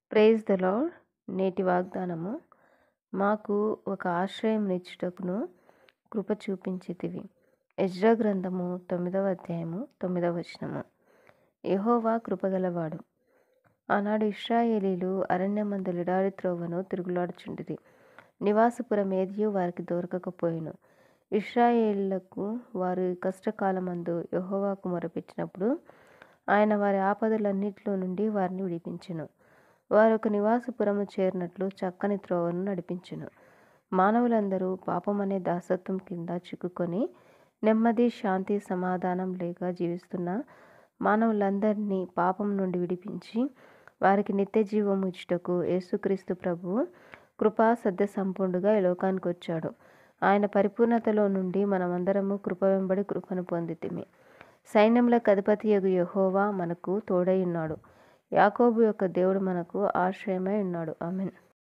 praise the lord నేటి వాగ్దానము మాకు ఒక ఆశ్రయం నిచ్చుటకును కృప చూపించితివి ఎజ్రా గ్రంథము తొమ్మిదవ అధ్యాయము తొమ్మిదవ వచనము యెహోవా కృపగలవాడు ఆనాడు ఇస్రాయేలీలు అరణ్యమందు లిడారి త్రోవను తిరుగులాడుచుండిరి నివాసపురం ఏదియు వారికి దొరకకపోయెను ఇస్రాయేళ్లకు వారి కష్టకాలమందు యెహోవాకు మొరపెట్టినప్పుడు ఆయన వారి ఆపదలన్నిటిలో నుండి వారిని విడిపించెను వారు ఒక నివాసపురము చేరినట్లు చక్కని త్రోవను నడిపించెను మానవులందరూ పాపం అనే దాసత్వం కింద చిక్కుకొని నెమ్మది శాంతి సమాధానం లేక జీవిస్తున్న మానవులందరినీ పాపం నుండి విడిపించి వారికి నిత్య జీవం ఇచ్చుటకు యేసుక్రీస్తు ప్రభువు కృపా సద్య సంపూర్ణుగా ఈ లోకానికి వచ్చాడు ఆయన పరిపూర్ణతలో నుండి మనమందరము కృప వెంబడి కృపను పొందితిమి సైన్యములకు అధిపతి యగు యెహోవా మనకు తోడై ఉన్నాడు యాకోబు యొక్క దేవుడు మనకు ఆశ్రయమై ఉన్నాడు ఆమెన్